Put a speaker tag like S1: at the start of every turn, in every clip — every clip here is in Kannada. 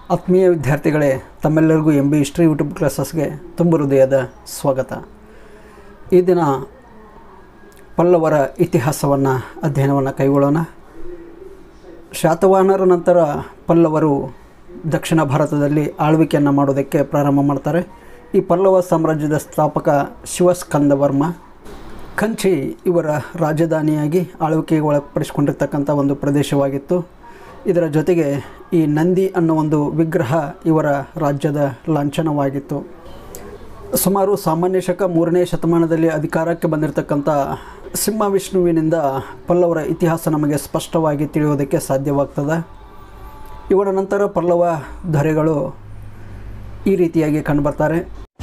S1: ಆತ್ಮೀಯ ವಿದ್ಯಾರ್ಥಿಗಳೇ ತಮ್ಮೆಲ್ಲರಿಗೂ ಎಂ ಬಿ ಹಿಸ್ಟ್ರಿ ಯೂಟ್ಯೂಬ್ ಕ್ಲಾಸಸ್ಗೆ ತುಂಬ ಹೃದಯದ ಸ್ವಾಗತ ಈ ದಿನ ಪಲ್ಲವರ ಇತಿಹಾಸವನ್ನು ಅಧ್ಯಯನವನ್ನು ಕೈಗೊಳ್ಳೋಣ ಶಾತವಾಹನರ ನಂತರ ಪಲ್ಲವರು ದಕ್ಷಿಣ ಭಾರತದಲ್ಲಿ ಆಳ್ವಿಕೆಯನ್ನು ಮಾಡೋದಕ್ಕೆ ಪ್ರಾರಂಭ ಮಾಡ್ತಾರೆ ಈ ಪಲ್ಲವ ಸಾಮ್ರಾಜ್ಯದ ಸ್ಥಾಪಕ ಶಿವಸ್ಕಂದವರ್ಮ ಕಂಚಿ ಇವರ ರಾಜಧಾನಿಯಾಗಿ ಆಳ್ವಿಕೆಗೆ ಒಳಪಡಿಸಿಕೊಂಡಿರ್ತಕ್ಕಂಥ ಒಂದು ಪ್ರದೇಶವಾಗಿತ್ತು ಇದರ ಜೊತೆಗೆ ಈ ನಂದಿ ಅನ್ನೋ ಒಂದು ವಿಗ್ರಹ ಇವರ ರಾಜ್ಯದ ಲಾಂಛನವಾಗಿತ್ತು ಸುಮಾರು ಸಾಮಾನ್ಯ ಶಕ ಮೂರನೇ ಶತಮಾನದಲ್ಲಿ ಅಧಿಕಾರಕ್ಕೆ ಬಂದಿರತಕ್ಕಂಥ ಸಿಂಹ ವಿಷ್ಣುವಿನಿಂದ ಪಲ್ಲವರ ಇತಿಹಾಸ ನಮಗೆ ಸ್ಪಷ್ಟವಾಗಿ ತಿಳಿಯೋದಕ್ಕೆ ಸಾಧ್ಯವಾಗ್ತದೆ ಇವರ ನಂತರ ಪಲ್ಲವ ದೊರೆಗಳು ಈ ರೀತಿಯಾಗಿ ಕಂಡುಬರ್ತಾರೆ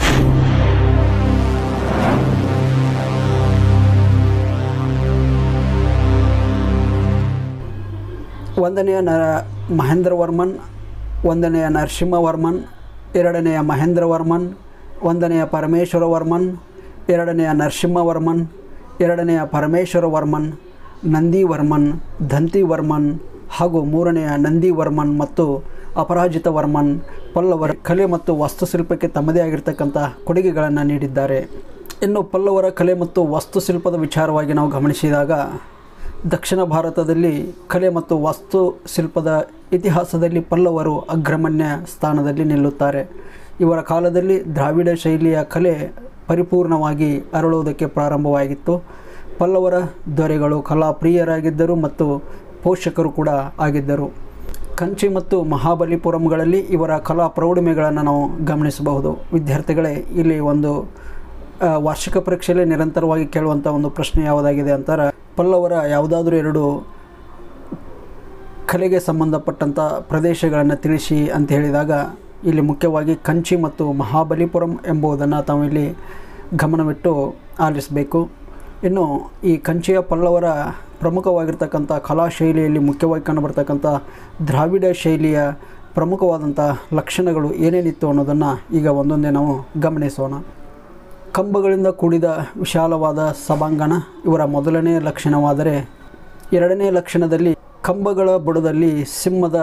S1: ಒಂದನೆಯ ನ ಮಹೇಂದ್ರವರ್ಮನ್ ಒಂದನೆಯ ನರಸಿಂಹವರ್ಮನ್ ಎರಡನೆಯ ಮಹೇಂದ್ರವರ್ಮನ್ ಒಂದನೆಯ ಪರಮೇಶ್ವರವರ್ಮನ್ ಎರಡನೆಯ ನರಸಿಂಹವರ್ಮನ್ ಎರಡನೆಯ ಪರಮೇಶ್ವರವರ್ಮನ್ ನಂದಿವರ್ಮನ್ ದಂತಿವರ್ಮನ್ ಹಾಗೂ ಮೂರನೆಯ ನಂದಿವರ್ಮನ್ ಮತ್ತು ಅಪರಾಜಿತವರ್ಮನ್ ಪಲ್ಲವರ ಕಲೆ ಮತ್ತು ವಾಸ್ತುಶಿಲ್ಪಕ್ಕೆ ತಮ್ಮದೇ ಆಗಿರ್ತಕ್ಕಂಥ ಕೊಡುಗೆಗಳನ್ನು ನೀಡಿದ್ದಾರೆ ಇನ್ನು ಪಲ್ಲವರ ಕಲೆ ಮತ್ತು ವಾಸ್ತುಶಿಲ್ಪದ ವಿಚಾರವಾಗಿ ನಾವು ಗಮನಿಸಿದಾಗ ದಕ್ಷಿಣ ಭಾರತದಲ್ಲಿ ಕಲೆ ಮತ್ತು ವಾಸ್ತುಶಿಲ್ಪದ ಇತಿಹಾಸದಲ್ಲಿ ಪಲ್ಲವರು ಅಗ್ರಮಣ್ಯ ಸ್ಥಾನದಲ್ಲಿ ನಿಲ್ಲುತ್ತಾರೆ ಇವರ ಕಾಲದಲ್ಲಿ ದ್ರಾವಿಡ ಶೈಲಿಯ ಕಲೆ ಪರಿಪೂರ್ಣವಾಗಿ ಅರಳುವುದಕ್ಕೆ ಪ್ರಾರಂಭವಾಗಿತ್ತು ಪಲ್ಲವರ ದೊರೆಗಳು ಕಲಾಪ್ರಿಯರಾಗಿದ್ದರು ಮತ್ತು ಪೋಷಕರು ಕೂಡ ಆಗಿದ್ದರು ಕಂಚಿ ಮತ್ತು ಮಹಾಬಲಿಪುರಂಗಳಲ್ಲಿ ಇವರ ಕಲಾ ಪ್ರೌಢಿಮೆಗಳನ್ನು ನಾವು ಗಮನಿಸಬಹುದು ವಿದ್ಯಾರ್ಥಿಗಳೇ ಇಲ್ಲಿ ಒಂದು ಆ, ವಾರ್ಷಿಕ ಪರೀಕ್ಷೆಯಲ್ಲಿ ನಿರಂತರವಾಗಿ ಕೇಳುವಂಥ ಒಂದು ಪ್ರಶ್ನೆ ಯಾವುದಾಗಿದೆ ಅಂತಾರೆ ಪಲ್ಲವರ ಯಾವುದಾದ್ರೂ ಎರಡು ಕಲೆಗೆ ಸಂಬಂಧಪಟ್ಟಂಥ ಪ್ರದೇಶಗಳನ್ನು ತಿಳಿಸಿ ಅಂತ ಹೇಳಿದಾಗ ಇಲ್ಲಿ ಮುಖ್ಯವಾಗಿ ಕಂಚಿ ಮತ್ತು ಮಹಾಬಲಿಪುರಂ ಎಂಬುದನ್ನು ತಾವು ಇಲ್ಲಿ ಗಮನವಿಟ್ಟು ಆಲಿಸಬೇಕು ಇನ್ನು ಈ ಕಂಚಿಯ ಪಲ್ಲವರ ಪ್ರಮುಖವಾಗಿರ್ತಕ್ಕಂಥ ಕಲಾ ಶೈಲಿಯಲ್ಲಿ ಮುಖ್ಯವಾಗಿ ಕಂಡುಬರ್ತಕ್ಕಂಥ ದ್ರಾವಿಡ ಶೈಲಿಯ ಪ್ರಮುಖವಾದಂಥ ಲಕ್ಷಣಗಳು ಏನೇನಿತ್ತು ಅನ್ನೋದನ್ನು ಈಗ ಒಂದೊಂದೇ ನಾವು ಗಮನಿಸೋಣ ಕಂಬಗಳಿಂದ ಕೂಡಿದ ವಿಶಾಲವಾದ ಸಭಾಂಗಣ ಇವರ ಮೊದಲನೇ ಲಕ್ಷಣವಾದರೆ ಎರಡನೇ ಲಕ್ಷಣದಲ್ಲಿ ಕಂಬಗಳ ಬುಡದಲ್ಲಿ ಸಿಂಹದ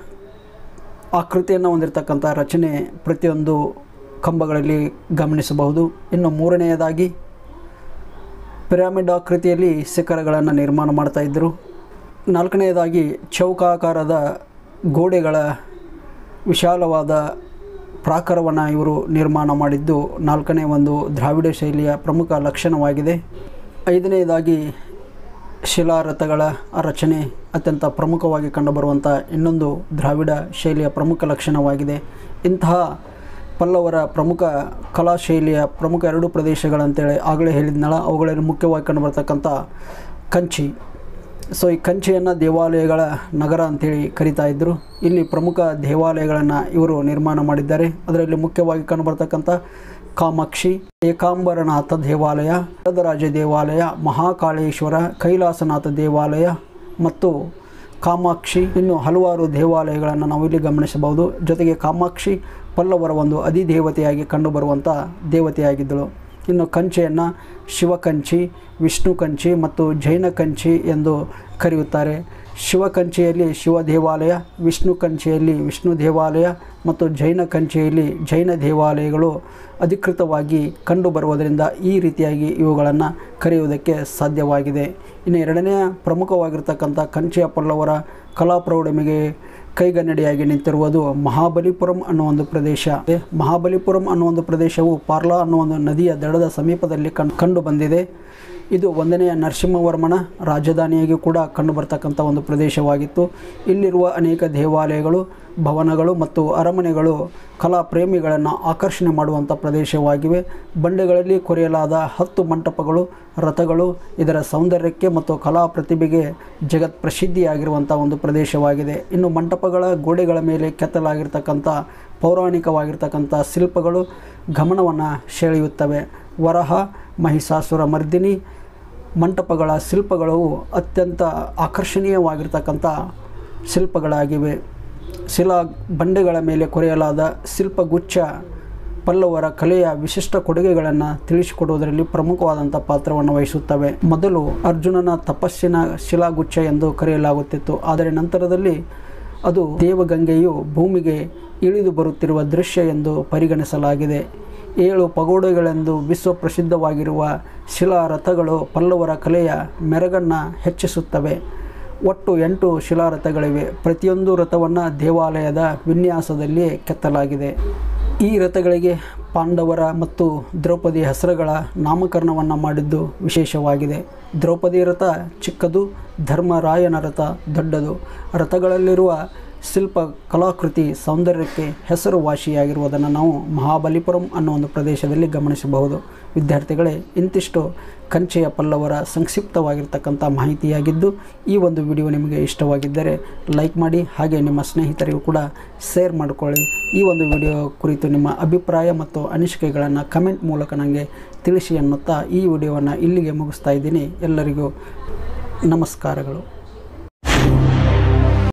S1: ಆಕೃತಿಯನ್ನು ಹೊಂದಿರತಕ್ಕಂಥ ರಚನೆ ಪ್ರತಿಯೊಂದು ಕಂಬಗಳಲ್ಲಿ ಗಮನಿಸಬಹುದು ಇನ್ನು ಮೂರನೆಯದಾಗಿ ಪಿರಾಮಿಡ್ ಆಕೃತಿಯಲ್ಲಿ ಶಿಖರಗಳನ್ನು ನಿರ್ಮಾಣ ಮಾಡ್ತಾ ಇದ್ದರು ನಾಲ್ಕನೆಯದಾಗಿ ಚೌಕಾಕಾರದ ಗೋಡೆಗಳ ವಿಶಾಲವಾದ ಪ್ರಾಕಾರವನ್ನು ಇವರು ನಿರ್ಮಾಣ ಮಾಡಿದ್ದು ನಾಲ್ಕನೇ ಒಂದು ದ್ರಾವಿಡ ಶೈಲಿಯ ಪ್ರಮುಖ ಲಕ್ಷಣವಾಗಿದೆ ಐದನೆಯದಾಗಿ ಶಿಲಾರಥಗಳ ರಚನೆ ಅತ್ಯಂತ ಪ್ರಮುಖವಾಗಿ ಕಂಡುಬರುವಂಥ ಇನ್ನೊಂದು ದ್ರಾವಿಡ ಶೈಲಿಯ ಪ್ರಮುಖ ಲಕ್ಷಣವಾಗಿದೆ ಇಂತಹ ಪಲ್ಲವರ ಪ್ರಮುಖ ಕಲಾ ಶೈಲಿಯ ಪ್ರಮುಖ ಎರಡು ಪ್ರದೇಶಗಳಂತೇಳಿ ಆಗಲೇ ಹೇಳಿದ್ನಲ್ಲ ಅವುಗಳಲ್ಲಿ ಮುಖ್ಯವಾಗಿ ಕಂಡುಬರ್ತಕ್ಕಂಥ ಕಂಚಿ ಸೊ ಈ ಕಂಚಿಯನ್ನು ದೇವಾಲಯಗಳ ನಗರ ಅಂತೇಳಿ ಕರಿತಾ ಇದ್ದರು ಇಲ್ಲಿ ಪ್ರಮುಖ ದೇವಾಲಯಗಳನ್ನು ಇವರು ನಿರ್ಮಾಣ ಮಾಡಿದ್ದಾರೆ ಅದರಲ್ಲಿ ಮುಖ್ಯವಾಗಿ ಕಂಡುಬರ್ತಕ್ಕಂಥ ಕಾಮಾಕ್ಷಿ ಏಕಾಂಬರನಾಥ ದೇವಾಲಯ ವರದರಾಜ ದೇವಾಲಯ ಮಹಾಕಾಳೇಶ್ವರ ಕೈಲಾಸನಾಥ ದೇವಾಲಯ ಮತ್ತು ಕಾಮಾಕ್ಷಿ ಇನ್ನು ಹಲವಾರು ದೇವಾಲಯಗಳನ್ನು ನಾವು ಇಲ್ಲಿ ಗಮನಿಸಬಹುದು ಜೊತೆಗೆ ಕಾಮಾಕ್ಷಿ ಪಲ್ಲವರ ಒಂದು ಅಧಿದೇವತೆಯಾಗಿ ಕಂಡುಬರುವಂಥ ದೇವತೆಯಾಗಿದ್ದಳು ಇನ್ನು ಕಂಚಿಯನ್ನು ಶಿವಕಂಚಿ ವಿಷ್ಣು ಕಂಚಿ ಮತ್ತು ಜೈನ ಕಂಚಿ ಎಂದು ಕರೆಯುತ್ತಾರೆ ಶಿವಕಂಚಿಯಲ್ಲಿ ಶಿವ ದೇವಾಲಯ ವಿಷ್ಣು ಕಂಚಿಯಲ್ಲಿ ವಿಷ್ಣು ದೇವಾಲಯ ಮತ್ತು ಜೈನ ಕಂಚಿಯಲ್ಲಿ ಜೈನ ದೇವಾಲಯಗಳು ಅಧಿಕೃತವಾಗಿ ಕಂಡುಬರುವುದರಿಂದ ಈ ರೀತಿಯಾಗಿ ಇವುಗಳನ್ನು ಕರೆಯುವುದಕ್ಕೆ ಸಾಧ್ಯವಾಗಿದೆ ಇನ್ನು ಎರಡನೆಯ ಪ್ರಮುಖವಾಗಿರ್ತಕ್ಕಂಥ ಕಂಚಿಯ ಪಲ್ಲವರ ಕಲಾ ಪ್ರೌಢಿಮೆಗೆ ಕೈಗನ್ನಡಿಯಾಗಿ ನಿಂತಿರುವುದು ಮಹಾಬಲಿಪುರಂ ಅನ್ನೋ ಒಂದು ಪ್ರದೇಶ ಮಹಾಬಲಿಪುರಂ ಅನ್ನೋ ಒಂದು ಪ್ರದೇಶವು ಪಾರ್ಲಾ ಅನ್ನೋ ಒಂದು ನದಿಯ ದಡದ ಸಮೀಪದಲ್ಲಿ ಕಣ್ ಕಂಡು ಬಂದಿದೆ ಇದು ಒಂದನೆಯ ನರಸಿಂಹವರ್ಮನ ರಾಜಧಾನಿಯಾಗಿ ಕೂಡ ಕಂಡುಬರ್ತಕ್ಕಂಥ ಒಂದು ಪ್ರದೇಶವಾಗಿತ್ತು ಇಲ್ಲಿರುವ ಅನೇಕ ದೇವಾಲಯಗಳು ಭವನಗಳು ಮತ್ತು ಅರಮನೆಗಳು ಕಲಾ ಪ್ರೇಮಿಗಳನ್ನು ಆಕರ್ಷಣೆ ಮಾಡುವಂಥ ಪ್ರದೇಶವಾಗಿವೆ ಬಂಡೆಗಳಲ್ಲಿ ಕೊರೆಯಲಾದ ಹತ್ತು ಮಂಟಪಗಳು ರಥಗಳು ಇದರ ಸೌಂದರ್ಯಕ್ಕೆ ಮತ್ತು ಕಲಾ ಪ್ರತಿಭೆಗೆ ಜಗತ್ ಪ್ರಸಿದ್ಧಿಯಾಗಿರುವಂಥ ಒಂದು ಪ್ರದೇಶವಾಗಿದೆ ಇನ್ನು ಮಂಟಪಗಳ ಗೋಡೆಗಳ ಮೇಲೆ ಕೆತ್ತಲಾಗಿರ್ತಕ್ಕಂಥ ಪೌರಾಣಿಕವಾಗಿರ್ತಕ್ಕಂಥ ಶಿಲ್ಪಗಳು ಗಮನವನ್ನು ಸೆಳೆಯುತ್ತವೆ ವರಹ ಮಹಿಷಾಸುರ ಮರ್ದಿನಿ ಮಂಟಪಗಳ ಶಿಲ್ಪಗಳು ಅತ್ಯಂತ ಆಕರ್ಷಣೀಯವಾಗಿರ್ತಕ್ಕಂಥ ಶಿಲ್ಪಗಳಾಗಿವೆ ಶಿಲಾ ಬಂಡೆಗಳ ಮೇಲೆ ಕೊರೆಯಲಾದ ಶಿಲ್ಪಗುಚ್ಛ ಪಲ್ಲವರ ಕಲೆಯ ವಿಶಿಷ್ಟ ಕೊಡುಗೆಗಳನ್ನು ತಿಳಿಸಿಕೊಡುವುದರಲ್ಲಿ ಪ್ರಮುಖವಾದಂಥ ಪಾತ್ರವನ್ನು ವಹಿಸುತ್ತವೆ ಮೊದಲು ಅರ್ಜುನನ ತಪಸ್ಸಿನ ಶಿಲಾಗುಚ್ಛ ಎಂದು ಕರೆಯಲಾಗುತ್ತಿತ್ತು ಆದರೆ ನಂತರದಲ್ಲಿ ಅದು ದೇವಗಂಗೆಯು ಭೂಮಿಗೆ ಇಳಿದು ಬರುತ್ತಿರುವ ದೃಶ್ಯ ಎಂದು ಪರಿಗಣಿಸಲಾಗಿದೆ ಏಳು ಪಗೋಡೆಗಳೆಂದು ವಿಶ್ವಪ್ರಸಿದ್ಧವಾಗಿರುವ ಶಿಲಾರಥಗಳು ಪಲ್ಲವರ ಕಲೆಯ ಮೆರಗನ್ನು ಹೆಚ್ಚಿಸುತ್ತವೆ ಒಟ್ಟು ಎಂಟು ಶಿಲಾರಥಗಳಿವೆ ಪ್ರತಿಯೊಂದು ರಥವನ್ನು ದೇವಾಲಯದ ವಿನ್ಯಾಸದಲ್ಲಿ ಕೆತ್ತಲಾಗಿದೆ ಈ ರಥಗಳಿಗೆ ಪಾಂಡವರ ಮತ್ತು ದ್ರೌಪದಿ ಹೆಸರುಗಳ ನಾಮಕರಣವನ್ನು ಮಾಡಿದ್ದು ವಿಶೇಷವಾಗಿದೆ ದ್ರೌಪದಿ ರಥ ಚಿಕ್ಕದು ಧರ್ಮರಾಯನ ರಥ ದೊಡ್ಡದು ರಥಗಳಲ್ಲಿರುವ ಶಿಲ್ಪ ಕಲಾಕೃತಿ ಸೌಂದರ್ಯಕ್ಕೆ ಹೆಸರುವಾಸಿಯಾಗಿರುವುದನ್ನು ನಾವು ಮಹಾಬಲಿಪುರಂ ಅನ್ನೋ ಒಂದು ಪ್ರದೇಶದಲ್ಲಿ ಗಮನಿಸಬಹುದು ವಿದ್ಯಾರ್ಥಿಗಳೇ ಇಂತಿಷ್ಟು ಕಂಚೆಯ ಪಲ್ಲವರ ಸಂಕ್ಷಿಪ್ತವಾಗಿರ್ತಕ್ಕಂಥ ಮಾಹಿತಿಯಾಗಿದ್ದು ಈ ಒಂದು ವಿಡಿಯೋ ನಿಮಗೆ ಇಷ್ಟವಾಗಿದ್ದರೆ ಲೈಕ್ ಮಾಡಿ ಹಾಗೆ ನಿಮ್ಮ ಸ್ನೇಹಿತರಿಗೂ ಕೂಡ ಶೇರ್ ಮಾಡಿಕೊಳ್ಳಿ ಈ ಒಂದು ವಿಡಿಯೋ ಕುರಿತು ನಿಮ್ಮ ಅಭಿಪ್ರಾಯ ಮತ್ತು ಅನಿಸಿಕೆಗಳನ್ನು ಕಮೆಂಟ್ ಮೂಲಕ ನನಗೆ ತಿಳಿಸಿ ಅನ್ನುತ್ತಾ ಈ ವಿಡಿಯೋವನ್ನು ಇಲ್ಲಿಗೆ ಮುಗಿಸ್ತಾ ಇದ್ದೀನಿ ಎಲ್ಲರಿಗೂ ನಮಸ್ಕಾರಗಳು